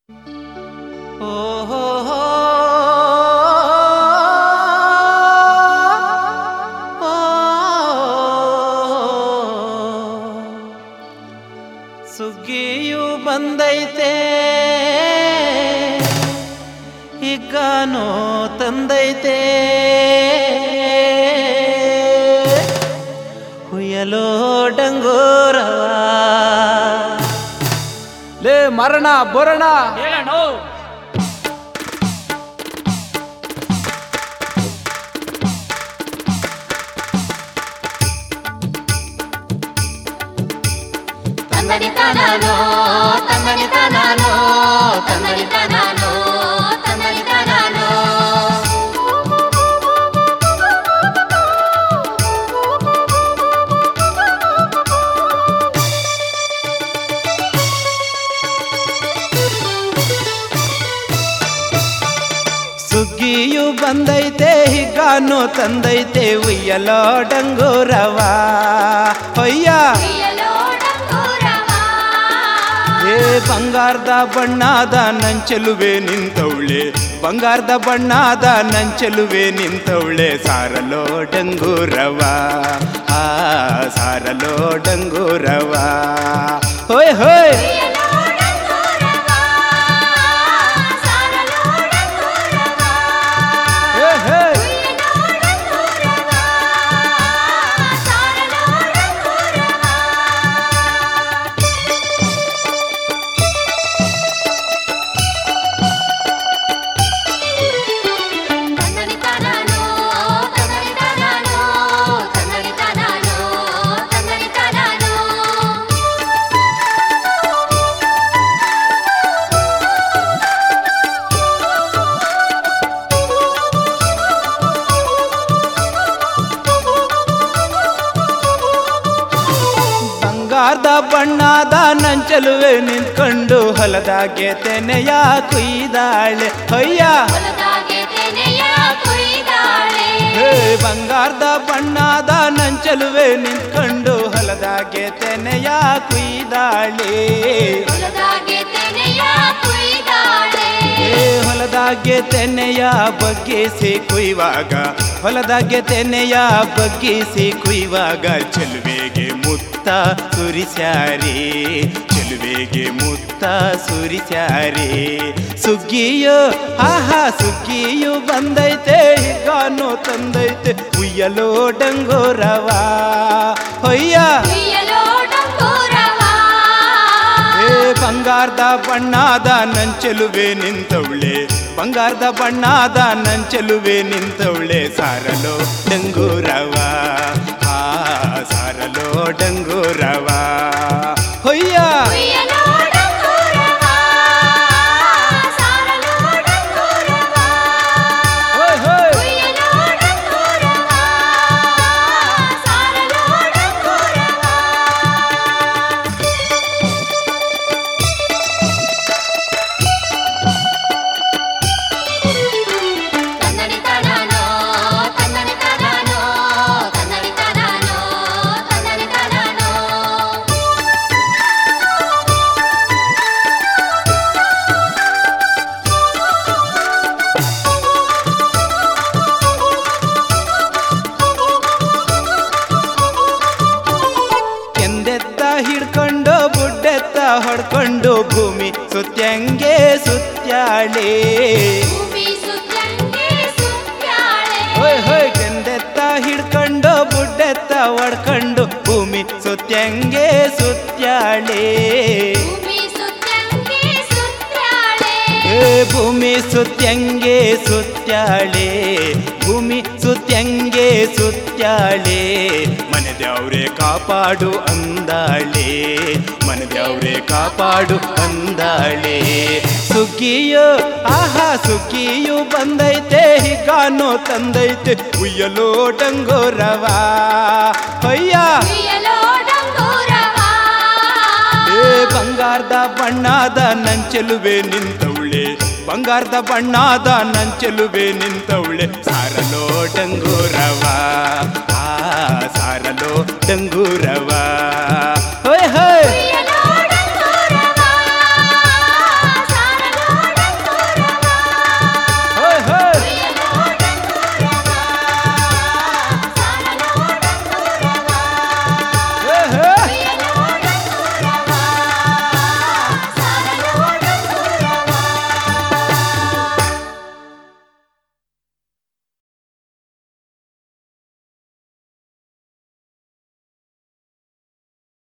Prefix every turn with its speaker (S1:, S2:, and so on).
S1: ಸುಗ್ಗಿಯು ಬಂದೈತೆ ಹಿಗ್ಗಾನೋ ತಂದೈತೆ ಹುಯ್ಯಲೋ ಡಂಗೋರವ
S2: ಲೇ ಮರಣ ಬರೋಣ
S3: ಹೇಳಣ್ಣ
S4: ತಂದನಿ ತಾನಾನೋ ತಂದನಿ ತಾನಾನೋ ತಂದನಿ ತಾನಾನೋ ತಂದನಿ ತಾನಾನೋ
S1: ಸುಗ್ಗಿಯು ಬಂದೈತೆ ಹಿಗ್ಗಾನೋ ತಂದೈತೆ ಉಯ್ಯಲೋ ಡಂಗೋರವ ಹೊಯ್ಯ
S4: ಉಯ್ಯಲೋಡಂಗೂರವ.
S1: ಏ ಬಂಗಾರದ ಬಣ್ಣದ ನಂಚಲುವೆ ನಿಂತವಳೆ ಬಂಗಾರದ ಬಣ್ಣದ ನಂಚಲುವೆ ನಿಂತವಳೆ ಸಾರಲೋ ಡಂಗೂರವ ಆ ಸಾರಲೋ ಡಂಗೂರವ ಹೋಯ್ ಹೋಯ್
S4: ಉಯ್ಯಲೋಡಂಗೂರವ. ಸಾರಲೋಡಂಗೂರವ.
S1: ಹೇ, ಹೇ.
S4: ಉಯ್ಯಲೋಡಂಗೂರವ. ಸಾರಲೋಡಂಗೂರವ. ತಂದನಿ ತಾನಾನೋ ತಂದನಿ ತಾನಾನೋ ತಂದನಿ ತಾನಾನೋ ತಂದನಿ ತಾನಾನೋ
S1: ಬಂಗಾರದ ಬಣ್ಣದ ನಂಚಲುವೆ ನಿಂತ್ಕೊಂಡು ಹೊಲದಾಗೆ ತೆನೆಯ ಕುಯ್ದಾಳೆ ಹೊಯ್ಯ
S4: ಹೊಲದಾಗೆ ತೆನೆಯ ಕುಯ್ದಾಳೆ
S1: ಹೇ ಬಂಗಾರದ ಬಣ್ಣದ ನಂಚಲುವೆ ನಿಂತ್ಕೊಂಡು ಹೊಲದಾಗೆ ತೆನೆಯ ಕುಯ್ದಾಳೆ
S4: ಹೊಲದಾಗೆ ತೆನೆಯ ಕುಯ್ದಾಳೆ
S1: ಏ ಹೊಲದಾಗೆ ತೆನೆಯ ಬಗ್ಗಿಸಿ ಕುಯ್ವಾಗ ಹೊಲದಾಗೆ ತೆನೆಯ ಬಗ್ಗಿಸಿ ಕುಯ್ವಾಗ ಚೆಲುವೆಗೆ ಮುತ್ತ ಸುರಿಸ್ಯಾರಿ ಚೆಲುವೆಗೆ ಮುತ್ತ ಸುರಿಸ್ಯಾರಿ ಸುಗ್ಗಿಯು ಆಹಾ ಸುಗ್ಗಿಯು ಬಂದೈತೆ ಹಿಗ್ಗಾನು ತಂದೈತೆ ಉಯ್ಯಲೋ ಡಂಗೋರವ ಹೊಯ್ಯ
S4: ಉಯ್ಯಲೋಡಂಗೂರವ.
S1: ಏ ಬಂಗಾರದ ಬಣ್ಣದ ನಂಚಲುವೆ ನಿಂತವಳೆ ಬಂಗಾರದ ಬಣ್ಣದ ನಂಚಲುವೆ ನಿಂತವಳೆ ಸಾರಲೋ ಡಂಗೂರವ ಆ ಸಾರಲೋ ಡಂಗೂರವ ಹೊಯ್ಯ
S4: ಉಯ್ಯಲೋಡಂಗೂರವ. ಸಾರಲೋಡಂಗೂರವ.
S1: ಹೋಯ್ ಹೋಯ್
S4: ಉಯ್ಯಲೋಡಂಗೂರವ. ಸಾರಲೋಡಂಗೂರವ. ತಂದನಿ ತಾನಾನೋ ತಂದನಿ ತಾನಾನೋ ತಂದನಿ ತಾನಾನೋ ತಂದನಿ ತಾನಾನೋ
S1: ಎಂದೆತ್ತ ಹಿಡ್ಕೊಂಡು ಬುಡ್ಡೆತ್ತ ಹೊಡ್ಕೊಂಡು ಭೂಮಿ ಸುತ್ಯಂಗೆ ಸುತ್ಯಾಳೆ
S4: ಭೂಮಿ ಸುತ್ತಂಗೆ ಸುತ್ತಾಳೆ
S1: ಹೋಯ್ ಹೋಯ್ ಕೆಂದೆತ್ತ ಹಿಡ್ಕೊಂಡು ಬುಡ್ಡೆತ್ತ ಹೊಡ್ಕೊಂಡು ಭೂಮಿ ಸುತ್ಯಂಗೆ ಸುತ್ಯಾಳೆ
S4: ಭೂಮಿ ಸುತ್ತಂಗೆ ಸುತ್ತಾಳೆ
S1: ಏ ಭೂಮಿ ಸುತ್ಯಂಗೆ ಸುತ್ಯಾಳೆ ಭೂಮಿ ಸುತ್ಯಂಗೆ ಸುತ್ಯಾಳೆ ಮನೆದವ್ರೆ ಕಾಪಾಡು ಅಂದಾಳೆ ಮನೆದವ್ರೆ ಕಾಪಾಡು ಅಂದಾಳೆ ಸುಗ್ಗಿಯು ಆಹಾ ಸುಗ್ಗಿಯು ಬಂದೈತೆ ಹಿಗಾನೋ ತಂದೈತೆ ಉಯ್ಯಲೋ ಡಂಗೋರವ ಹೊಯ್ಯ
S4: ಉಯ್ಯಲೋಡಂಗೂರವ.
S1: ಏ ಬಂಗಾರದ ಬಣ್ಣದ ನಂಚಲುವೆ ನಿಂತವಳೆ ಬಂಗಾರದ ಬಣ್ಣದ ನಂಚಲುವೆ ನಿಂತವಳೆ ಸಾರಲೋ ಡಂಗೂರವ ಆ ಸಾರಲೋ ಡಂಗೂರವ ಹೋಯ್ ಹೋಯ್